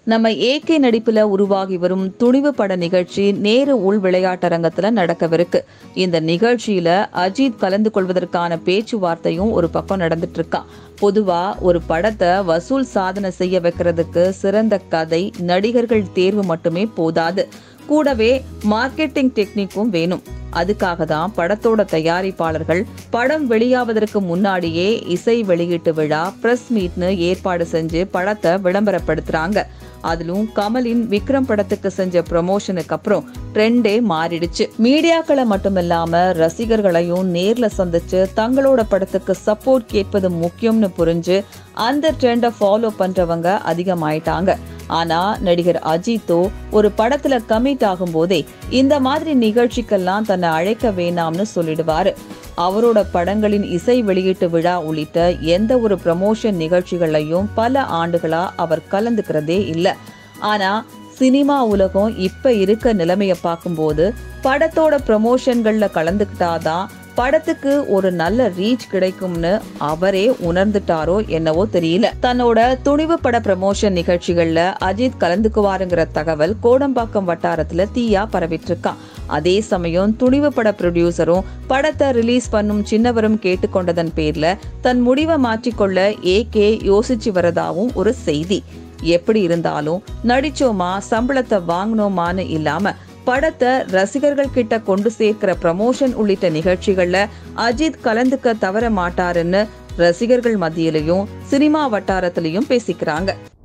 நம்ம ஏகே நடிப்புல உருவாகி வரும் துணிவு பட நிகழ்ச்சி நேரு உள் விளையாட்டரங்கத்துல நடக்கவிருக்கு இந்த நிகழ்ச்சியில அஜித் கலந்து கொள்வதற்கான பேச்சுவார்த்தையும் ஒரு பக்கம் நடந்துட்டு இருக்கான் பொதுவா ஒரு படத்தை வசூல் சாதனை செய்ய வைக்கிறதுக்கு சிறந்த கதை நடிகர்கள் தேர்வு மட்டுமே போதாது கூடவே மார்க்கெட்டிங் டெக்னிக்கும் வேணும் அதுக்காக தான் படத்தோட தயாரிப்பாளர்கள் படம் வெளியாவதற்கு முன்னாடியே இசை வெளியீட்டு விழா பிரஸ் மீட்னு ஏற்பாடு செஞ்சு படத்தை விளம்பரப்படுத்துறாங்க அதிலும் கமலின் விக்ரம் படத்துக்கு செஞ்ச ப்ரமோஷனுக்கு அப்புறம் ட்ரெண்டே மாறிடுச்சு மீடியாக்களை மட்டுமில்லாம ரசிகர்களையும் நேர்ல சந்திச்சு தங்களோட படத்துக்கு சப்போர்ட் கேட்பது முக்கியம்னு புரிஞ்சு அந்த ட்ரெண்டை ஃபாலோ பண்றவங்க அதிகமாயிட்டாங்க ஆனா நடிகர் அஜித்தோ ஒரு படத்துல கமிட் ஆகும் போதே இந்த மாதிரி நிகழ்ச்சிக்கெல்லாம் தன்னை அழைக்க வேணாம்னு சொல்லிடுவாரு அவரோட படங்களின் இசை வெளியீட்டு விழா உள்ளிட்ட எந்த ஒரு ப்ரமோஷன் நிகழ்ச்சிகளையும் பல ஆண்டுகளா அவர் கலந்துக்கிறதே இல்ல ஆனா சினிமா உலகம் இப்ப இருக்க நிலைமைய பார்க்கும்போது படத்தோட ப்ரமோஷன்கள்ல கலந்துக்கிட்டாதான் படத்துக்கு ஒரு நல்ல ரீச் கிடைக்கும்னு அவரே உணர்ந்துட்டாரோ என்னவோ தெரியல தன்னோட துணிவு பட ப்ரமோஷன் நிகழ்ச்சிகள்ல அஜித் கலந்துக்குவாருங்கிற தகவல் கோடம்பாக்கம் வட்டாரத்துல தீயா பரவிட்டு இருக்கான் அதே சமயம் துணிவு பட ப்ரொடியூசரும் படத்தை ரிலீஸ் பண்ணும் சின்னவரும் கேட்டுக்கொண்டதன் பேர்ல தன் முடிவை மாற்றிக்கொள்ள ஏகே யோசிச்சு வரதாவும் ஒரு செய்தி எப்படி இருந்தாலும் நடிச்சோமா சம்பளத்தை வாங்கினோமான்னு இல்லாம படத்தை ரசிகர்கள் கிட்ட கொண்டு சேர்க்கிற ப்ரமோஷன் உள்ளிட்ட நிகழ்ச்சிகள்ல அஜித் கலந்துக்க தவற மாட்டாருன்னு ரசிகர்கள் மத்தியிலையும் சினிமா வட்டாரத்திலையும் பேசிக்கிறாங்க